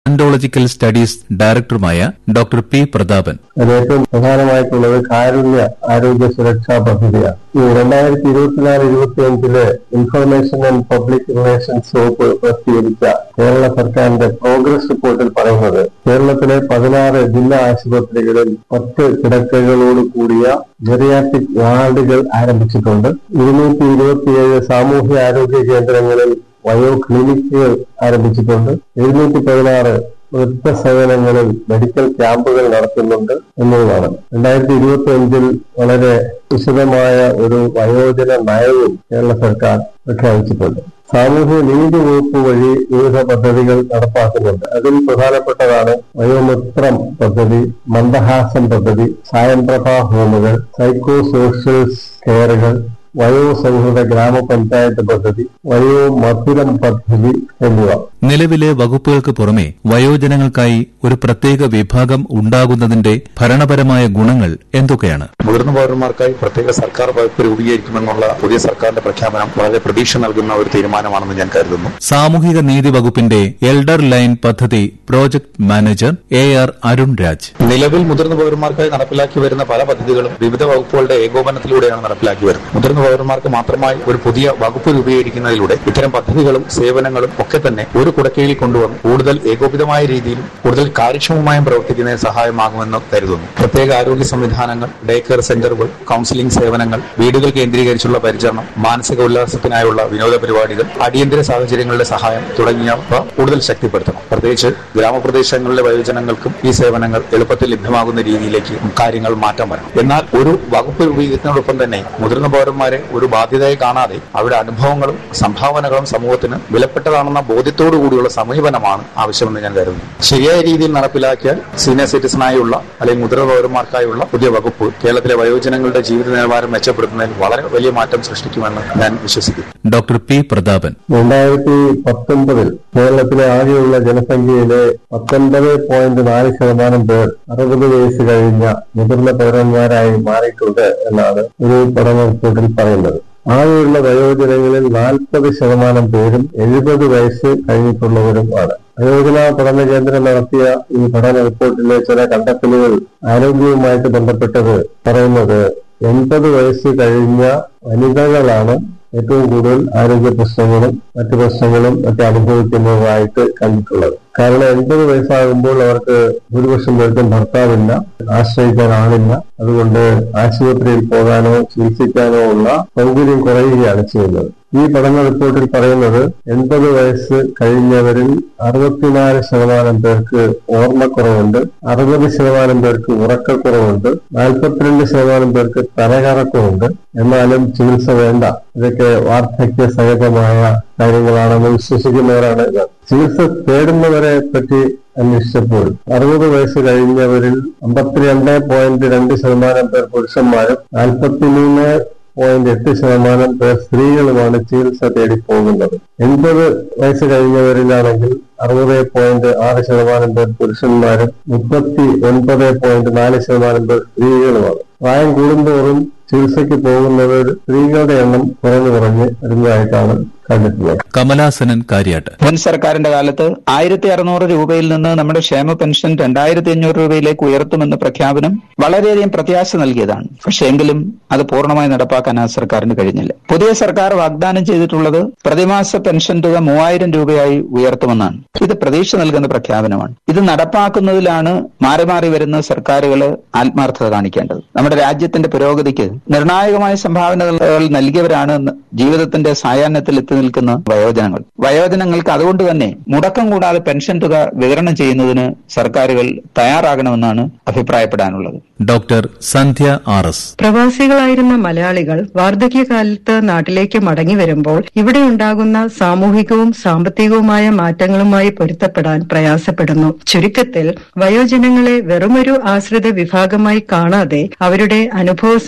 ontological studies ഡയറക്ടറുമായ doctor P Prathapan അതിൽ ഏറ്റവും പ്രധാനമായിട്ടുള്ളത് കാരുണ്യ ആരോഗ്യ സുരക്ഷാ പദ്ധതിയാണ് ഈ രണ്ടായിരത്തി ഇരുപത്തിനാല് ഇരുപത്തി അഞ്ചില് ഇൻഫർമേഷൻ ആൻഡ് പബ്ലിക് റിലേഷൻസ് വകുപ്പ് പ്രസിദ്ധീകരിച്ച കേരള സർക്കാരിന്റെ പ്രോഗ്രസ് റിപ്പോർട്ടിൽ പറയുന്നത് കേരളത്തിലെ പതിനാറ് ജില്ലാ ആശുപത്രികളിൽ പത്ത് കിടക്കകളോട് കൂടിയ ജെറിയാട്രിക് വാർഡുകൾ ആരംഭിച്ചിട്ടുണ്ട് ഇരുന്നൂറ്റി ഇരുപത്തിയേഴ് സാമൂഹ്യ ആരോഗ്യ കേന്ദ്രങ്ങളിൽ വയോ ക്ലിനിക്കുകൾ ആരംഭിച്ചിട്ടുണ്ട് എഴുന്നൂറ്റി പതിനാറ് വൃദ്ധസേവനങ്ങളിൽ മെഡിക്കൽ ക്യാമ്പുകൾ നടത്തുന്നുണ്ട് എന്നുള്ളതാണ് രണ്ടായിരത്തി ഇരുപത്തി അഞ്ചിൽ വളരെ വിശദമായ ഒരു വയോജന നയവും കേരള സർക്കാർ പ്രഖ്യാപിച്ചിട്ടുണ്ട് സാമൂഹ്യ നീതി വകുപ്പ് വഴി വിവിധ പദ്ധതികൾ നടപ്പാക്കുന്നുണ്ട് അതിൽ പ്രധാനപ്പെട്ടതാണ് വയോമിത്രം പദ്ധതി മന്ദഹാസം പദ്ധതി സായംപ്രഭ ഹോമുകൾ സൈക്കോ സോഷ്യൽ കെയറുകൾ വയോസൗഹൃദ ഗ്രാമപഞ്ചായത്ത് പദ്ധതി വയോ മധുരം പദ്ധതി എന്നിവ നിലവിലെ വകുപ്പുകൾക്ക് പുറമെ വയോജനങ്ങൾക്കായി ഒരു പ്രത്യേക വിഭാഗം ഉണ്ടാകുന്നതിന്റെ ഭരണപരമായ ഗുണങ്ങൾ എന്തൊക്കെയാണ് മുതിർന്ന പൌരന്മാർക്കായി പ്രത്യേക സർക്കാർ വകുപ്പ് രൂപീകരിക്കുമെന്നുള്ള പുതിയ സർക്കാരിന്റെ പ്രഖ്യാപനം വളരെ പ്രതീക്ഷ നൽകുന്ന ഒരു തീരുമാനമാണെന്ന് ഞാൻ കരുതുന്നു സാമൂഹിക നീതി വകുപ്പിന്റെ എൽഡർ ലൈൻ പദ്ധതി project manager A R Arun Raj നിലവിൽ മുതിർന്ന പൌരന്മാർക്കായി നടപ്പിലാക്കി വരുന്ന പല പദ്ധതികളും വിവിധ വകുപ്പുകളുടെ ഏകോപനത്തിലൂടെയാണ് നടപ്പിലാക്കി വരുന്നത് മുതിർന്ന പൌരന്മാർക്ക് മാത്രമായി ഒരു പുതിയ വകുപ്പ് രൂപീകരിക്കുന്നതിലൂടെ ഇത്തരം പദ്ധതികളും സേവനങ്ങളും ഒക്കെ തന്നെ ഒരു കുടക്കീഴിൽ കൊണ്ടുവന്ന് കൂടുതൽ ഏകോപിതമായ രീതിയിലും കൂടുതൽ കാര്യക്ഷമമായും പ്രവർത്തിക്കുന്നതിന് സഹായമാകുമെന്ന് കരുതുന്നു പ്രത്യേക ആരോഗ്യ സംവിധാനങ്ങൾ ഡേ കെയർ സെന്ററുകൾ കൌൺസിലിംഗ് സേവനങ്ങൾ വീടുകൾ കേന്ദ്രീകരിച്ചുള്ള പരിചരണം മാനസിക ഉല്ലാസത്തിനായുള്ള വിനോദ പരിപാടികൾ അടിയന്തര സാഹചര്യങ്ങളുടെ സഹായം തുടങ്ങിയവ കൂടുതൽ ശക്തിപ്പെടുത്തണം പ്രത്യേകിച്ച് ഗ്രാമപ്രദേശങ്ങളിലെ വയോജനങ്ങൾക്കും ഈ സേവനങ്ങൾ എളുപ്പത്തിൽ ലഭ്യമാകുന്ന രീതിയിലേക്ക് കാര്യങ്ങൾ മാറ്റം വരണം എന്നാൽ ഒരു വകുപ്പ് രൂപീകരിക്കുന്നതോടൊപ്പം തന്നെ മുതിർന്ന പൌരന്മാരെ ഒരു ബാധ്യതയെ കാണാതെ അവരുടെ അനുഭവങ്ങളും സംഭാവനകളും സമൂഹത്തിന് വിലപ്പെട്ടതാണെന്ന ബോധ്യത്തോടു കൂടിയുള്ള സമീപനമാണ് ആവശ്യമെന്ന് ഞാൻ കരുതുന്നു ശരിയായ രീതിയിൽ നടപ്പിലാക്കിയാൽ സീനിയർ സിറ്റിസണായുള്ള അല്ലെങ്കിൽ മുതിർന്ന പൌരന്മാർക്കായുള്ള പുതിയ വകുപ്പ് കേരളത്തിലെ വയോജനങ്ങളുടെ ജീവിത നിലവാരം മെച്ചപ്പെടുത്തുന്നതിൽ വളരെ വലിയ മാറ്റം സൃഷ്ടിക്കുമെന്ന് ഞാൻ വിശ്വസിക്കുന്നു ഡോക്ടർ പി പ്രതാപൻ രണ്ടായിരത്തി പത്തൊമ്പതിൽ കേരളത്തിലെ ആകെയുള്ള ജനസംഖ്യയിലെ പത്തൊൻപത് പോയിന്റ് നാല് ശതമാനം പേർ അറുപത് വയസ്സ് കഴിഞ്ഞ മുതിർന്ന പൗരന്മാരായി മാറിയിട്ടുണ്ട് എന്നാണ് ഒരു പഠന റിപ്പോർട്ടിൽ പറയുന്നത് ആകെയുള്ള വയോജനങ്ങളിൽ നാൽപ്പത് ശതമാനം പേരും എഴുപത് വയസ്സ് കഴിഞ്ഞിട്ടുള്ളവരുമാണ് വയോജന പഠന കേന്ദ്രം നടത്തിയ ഈ പഠന റിപ്പോർട്ടിലെ ചില കണ്ടെത്തലുകൾ ആരോഗ്യവുമായിട്ട് ബന്ധപ്പെട്ടത് പറയുന്നത് എൺപത് വയസ്സ് കഴിഞ്ഞ വനിതകളാണ് ഏറ്റവും കൂടുതൽ ആരോഗ്യ പ്രശ്നങ്ങളും മറ്റു പ്രശ്നങ്ങളും ഒക്കെ അനുഭവിക്കുന്നതായിട്ട് കണ്ടിട്ടുള്ളത് കാരണം എൺപത് വയസ്സാകുമ്പോൾ അവർക്ക് ഭൂരിപക്ഷം പേർക്കും ഭർത്താവില്ല ആശ്രയിക്കാൻ ആളില്ല അതുകൊണ്ട് ആശുപത്രിയിൽ പോകാനോ ചികിത്സിക്കാനോ ഉള്ള സൗകര്യം കുറയുകയാണ് ചെയ്യുന്നത് ഈ പഠന റിപ്പോർട്ടിൽ പറയുന്നത് എൺപത് വയസ്സ് കഴിഞ്ഞവരിൽ അറുപത്തിനാല് ശതമാനം പേർക്ക് ഓർമ്മക്കുറവുണ്ട് അറുപത് ശതമാനം പേർക്ക് ഉറക്കക്കുറവുണ്ട് നാൽപ്പത്തിരണ്ട് ശതമാനം പേർക്ക് തലകറക്കമുണ്ട് എന്നാലും ചികിത്സ വേണ്ട ഇതൊക്കെ വാർദ്ധക്യ സഹജമായ കാര്യങ്ങളാണെന്ന് വിശ്വസിക്കുന്നവരാണ് ഇവർ ചികിത്സ തേടുന്നവരെ പറ്റി അന്വേഷിച്ചപ്പോൾ അറുപത് വയസ്സ് കഴിഞ്ഞവരിൽ അമ്പത്തിരണ്ട് പോയിന്റ് രണ്ട് ശതമാനം പേർ പുരുഷന്മാരും നാൽപ്പത്തിമൂന്ന് പോയിന്റ് എട്ട് ശതമാനം പേർ സ്ത്രീകളുമാണ് ചികിത്സ തേടി പോകുന്നത് എൺപത് വയസ്സ് കഴിഞ്ഞവരിലാണെങ്കിൽ അറുപത് പോയിന്റ് ആറ് ശതമാനം പേർ പുരുഷന്മാരും മുപ്പത്തി ഒൻപത് പോയിന്റ് നാല് ശതമാനം പേർ സ്ത്രീകളുമാണ് പ്രായം കൂടുന്തോറും ചികിത്സയ്ക്ക് പോകുന്നവർ സ്ത്രീകളുടെ എണ്ണം കുറഞ്ഞു കുറഞ്ഞ് വരുന്നതായിട്ടാണ് കണ്ടിട്ടുള്ളത് കമലാസനൻ കാര്യാട്ട് മുൻ സർക്കാരിന്റെ കാലത്ത് ആയിരത്തി അറുന്നൂറ് രൂപയിൽ നിന്ന് നമ്മുടെ ക്ഷേമ പെൻഷൻ രണ്ടായിരത്തി അഞ്ഞൂറ് രൂപയിലേക്ക് ഉയർത്തുമെന്ന പ്രഖ്യാപനം വളരെയധികം പ്രത്യാശ നൽകിയതാണ് പക്ഷേ എങ്കിലും അത് പൂർണ്ണമായി നടപ്പാക്കാൻ ആ സർക്കാരിന് കഴിഞ്ഞില്ല പുതിയ സർക്കാർ വാഗ്ദാനം ചെയ്തിട്ടുള്ളത് പ്രതിമാസ പെൻഷൻ തുക മൂവായിരം രൂപയായി ഉയർത്തുമെന്നാണ് ഇത് പ്രതീക്ഷ നൽകുന്ന പ്രഖ്യാപനമാണ് ഇത് നടപ്പാക്കുന്നതിലാണ് മാറി മാറി വരുന്ന സർക്കാരുകൾ ആത്മാർത്ഥത കാണിക്കേണ്ടത് നമ്മുടെ രാജ്യത്തിന്റെ പുരോഗതിക്ക് നിർണായകമായ സംഭാവനകൾ നൽകിയവരാണ് ജീവിതത്തിന്റെ സായാഹ്നത്തിൽ എത്തി നിൽക്കുന്ന വയോജനങ്ങൾ വയോജനങ്ങൾക്ക് അതുകൊണ്ട് തന്നെ മുടക്കം കൂടാതെ പെൻഷൻ തുക വിതരണം ചെയ്യുന്നതിന് സർക്കാരുകൾ തയ്യാറാകണമെന്നാണ് അഭിപ്രായപ്പെടാനുള്ളത് ഡോക്ടർ സന്ധ്യ ആർ എസ് പ്രവാസികളായിരുന്ന മലയാളികൾ വാർദ്ധക്യകാലത്ത് നാട്ടിലേക്ക് മടങ്ങി വരുമ്പോൾ ഇവിടെ ഉണ്ടാകുന്ന സാമൂഹികവും സാമ്പത്തികവുമായ മാറ്റങ്ങളുമായി പൊരുത്തപ്പെടാൻ പ്രയാസപ്പെടുന്നു ചുരുക്കത്തിൽ വയോജനങ്ങളെ വെറുമൊരു ആശ്രിത വിഭാഗമായി കാണാതെ അവരുടെ അനുഭവ സമ്പത്തും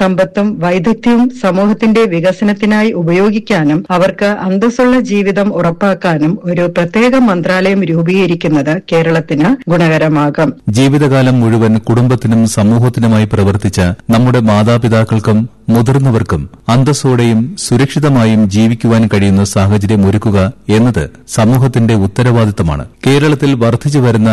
കഴിവുകളും വൈദഗ്ധ്യവും സമൂഹത്തിന്റെ വികസനത്തിനായി ഉപയോഗിക്കാനും അവർക്ക് അന്തസ്സുള്ള ജീവിതം ഉറപ്പാക്കാനും ഒരു പ്രത്യേക മന്ത്രാലയം രൂപീകരിക്കുന്നത് കേരളത്തിന് ഗുണകരമാകും ജീവിതകാലം മുഴുവൻ കുടുംബത്തിനും സമൂഹത്തിനുമായി പ്രവർത്തിച്ച നമ്മുടെ മാതാപിതാക്കൾക്കും മുതിർന്നവർക്കും അന്തസ്സോടെയും സുരക്ഷിതമായും ജീവിക്കുവാൻ കഴിയുന്ന സാഹചര്യം ഒരുക്കുക എന്നത് സമൂഹത്തിന്റെ ഉത്തരവാദിത്തമാണ് കേരളത്തിൽ വർദ്ധിച്ചു വരുന്ന